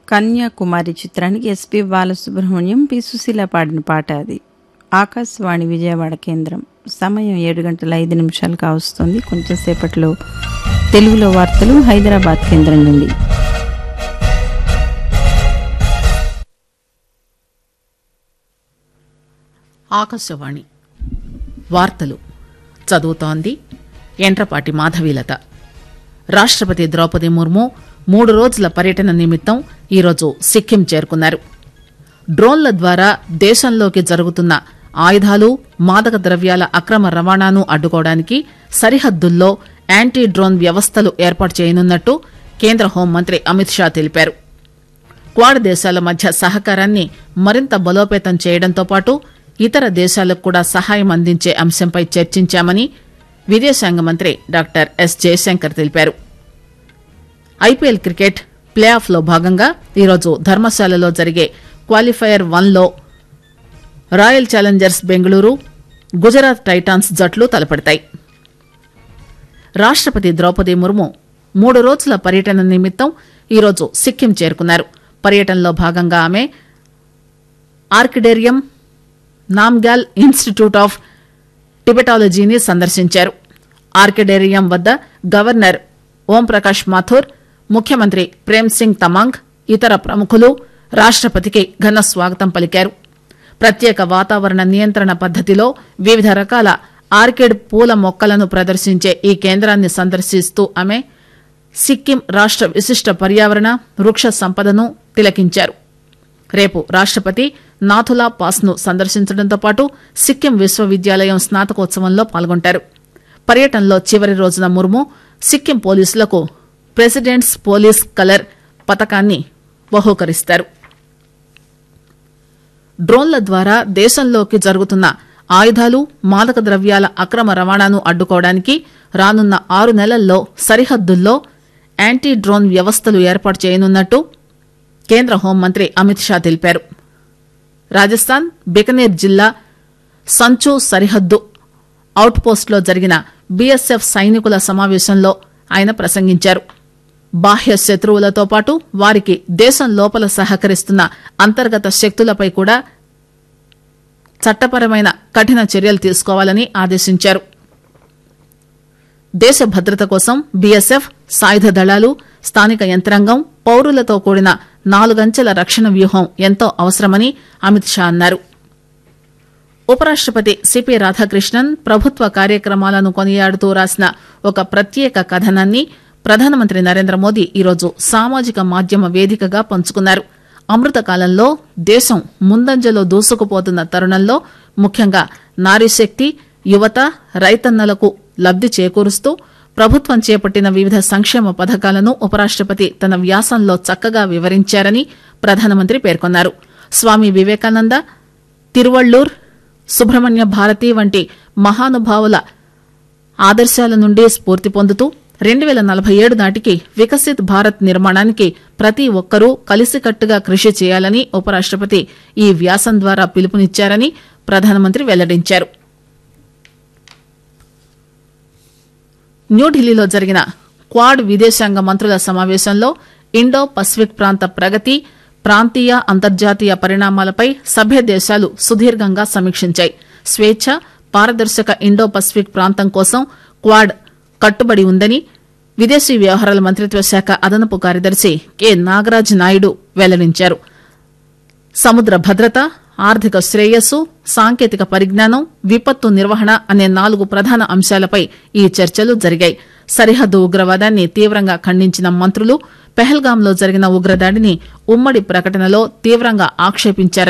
కన్యాకుమారి చిత్రానికి SP Balasubrahmanyam P Susheela పాడిన పాట అది ఆకాశవాణి విజయవాడ కేంద్రం సమయం ఏడు గంటల ఐదు నిమిషాలు కావస్తుంది కొంచెం సేపట్లో తెలుగులో వార్తలు హైదరాబాద్ కేంద్రం నుండి ఆకాశవాణి వార్తలు చదువుతోంది ఎంట్రపాటి మాధవీలత రాష్ట్రపతి ద్రౌపది ముర్ము మూడు రోజుల పర్యటన నిమిత్తం ఈరోజు సిక్కిం చేరుకున్నారు డ్రోన్ల ద్వారా దేశంలోకి జరుగుతున్న ఆయుధాలు మాదక ద్రవ్యాల అక్రమ రవాణాను అడ్డుకోవడానికి సరిహద్దుల్లో యాంటీ డ్రోన్ వ్యవస్థలు ఏర్పాటు చేయనున్నట్టు కేంద్ర హోంమంత్రి అమిత్ షా తెలిపారు క్వాడ్ దేశాల మధ్య సహకారాన్ని మరింత బలోపేతం చేయడంతో పాటు ఇతర దేశాలకు కూడా సహాయం అందించే అంశంపై చర్చించామని విదేశాంగ మంత్రి డాక్టర్ ఎస్ జయశంకర్ తెలిపారు ఐపీఎల్ క్రికెట్ ప్లే ఆఫ్ లో భాగంగా ఈరోజు ధర్మశాలలో జరిగే క్వాలిఫైయర్ వన్ లో royal challengers Bengaluru Gujarat titans జట్లు తలపడతాయి రాష్ట్రపతి ద్రౌపది ముర్ము మూడు రోజుల పర్యటన నిమిత్తం ఈరోజు సిక్కిం చేరుకున్నారు పర్యటనలో భాగంగా ఆమె ఆర్కిడేరియం నామ్గ్యాల్ ఇన్స్టిట్యూట్ ఆఫ్ టిబెటాలజీని సందర్శించారు ఆర్కిడేరియం వద్ద గవర్నర్ ఓంప్రకాష్ మాథూర్ ముఖ్యమంత్రి ప్రేమ్ సింగ్ తమాంగ్ ఇతర ప్రముఖులు రాష్ట్రపతికి ఘన స్వాగతం పలికారు ప్రత్యేక వాతావరణ నియంత్రణ పద్దతిలో వివిధ రకాల ఆర్కిడ్ పూల మొక్కలను ప్రదర్శించే ఈ కేంద్రాన్ని సందర్శిస్తూ ఆమె సిక్కిం రాష్ట విశిష్ట పర్యావరణ వృక్ష సంపదను తిలకించారు రేపు రాష్ట్రపతి నాథులా పాస్ ను సందర్శించడంతో పాటు సిక్కిం విశ్వవిద్యాలయం స్నాతకోత్సవంలో పాల్గొంటారు పర్యటనలో చివరి రోజున ముర్ము సిక్కిం పోలీసులకు ప్రెసిడెంట్స్ పోలీస్ కలర్ పథకాన్ని బహూకరిస్తారు డ్రోన్ల ద్వారా దేశంలోకి జరుగుతున్న ఆయుధాలు మాదక ద్రవ్యాల అక్రమ రవాణాను అడ్డుకోవడానికి రానున్న ఆరు నెలల్లో సరిహద్దుల్లో యాంటీ డ్రోన్ వ్యవస్థలు ఏర్పాటు చేయనున్నట్టు కేంద్ర హోంమంత్రి అమిత్ షా తెలిపారు రాజస్థాన్ బికనేర్ జిల్లా సంచు సరిహద్దు అవుట్ పోస్టులో జరిగిన బీఎస్ఎఫ్ సైనికుల సమావేశంలో ఆయన ప్రసంగించారు బాహ్య శత్రువులతో పాటు వారికి దేశం లోపల సహకరిస్తున్న అంతర్గత శక్తులపై కూడా చట్టపరమైన కఠిన చర్యలు తీసుకోవాలని ఆదేశించారు దేశ భద్రత కోసం బీఎస్ఎఫ్ సాయుధ దళాలు స్థానిక యంత్రాంగం పౌరులతో కూడిన నాలుగంచెల రక్షణ వ్యూహం ఎంతో అవసరమని అమిత్ షా అన్నారు ఉపరాష్టపతి సిపి రాధాకృష్ణన్ ప్రభుత్వ కార్యక్రమాలను కొనియాడుతూ రాసిన ఒక ప్రత్యేక కథనాన్ని ప్రధానమంత్రి నరేంద్ర మోదీ ఈరోజు సామాజిక మాధ్యమ వేదికగా పంచుకున్నారు అమృత కాలంలో దేశం ముందంజలో దూసుకుపోతున్న తరుణంలో ముఖ్యంగా నారీశక్తి యువత రైతన్నలకు లబ్ది చేకూరుస్తూ ప్రభుత్వం చేపట్టిన వివిధ సంక్షేమ పథకాలను ఉపరాష్టపతి తన వ్యాసంలో చక్కగా వివరించారని ప్రధానమంత్రి పేర్కొన్నారు స్వామి వివేకానంద తిరువళ్లూర్ సుబ్రహ్మణ్య భారతి వంటి మహానుభావుల ఆదర్శాల నుండి స్ఫూర్తి పొందుతూ రెండు పేల నలభై ఏడు నాటికి వికసిత్ భారత్ నిర్మాణానికి ప్రతి ఒక్కరూ కలిసికట్టుగా కృషి చేయాలని ఉపరాష్టపతి ఈ వ్యాసం ద్వారా పిలుపునిచ్చారని ప్రధానమంత్రి వెల్లడించారు న్యూఢిల్లీలో జరిగిన క్వాడ్ విదేశాంగ మంత్రుల సమావేశంలో ఇండో పసిఫిక్ ప్రాంత ప్రగతి ప్రాంతీయ అంతర్జాతీయ పరిణామాలపై సభ్య దేశాలు సుదీర్ఘంగా సమీక్షించాయి స్వేచ్ఛ పారదర్శక ఇండో పసిఫిక్ ప్రాంతం కోసం క్వాడ్ కట్టుబడి ఉందని విదేశీ వ్యవహారాల మంత్రిత్వ శాఖ అదనపు కార్యదర్శి కె నాగరాజ్ నాయుడు వెల్లడించారు సముద్ర భద్రత ఆర్థిక శ్రేయస్సు సాంకేతిక పరిజ్ఞానం విపత్తు నిర్వహణ అనే నాలుగు ప్రధాన అంశాలపై ఈ చర్చలు జరిగాయి సరిహద్దు ఉగ్రవాదాన్ని తీవ్రంగా ఖండించిన మంత్రులు పెహల్గాంలో జరిగిన ఉగ్రదాడిని ఉమ్మడి ప్రకటనలో తీవ్రంగా ఆక్షేపించారు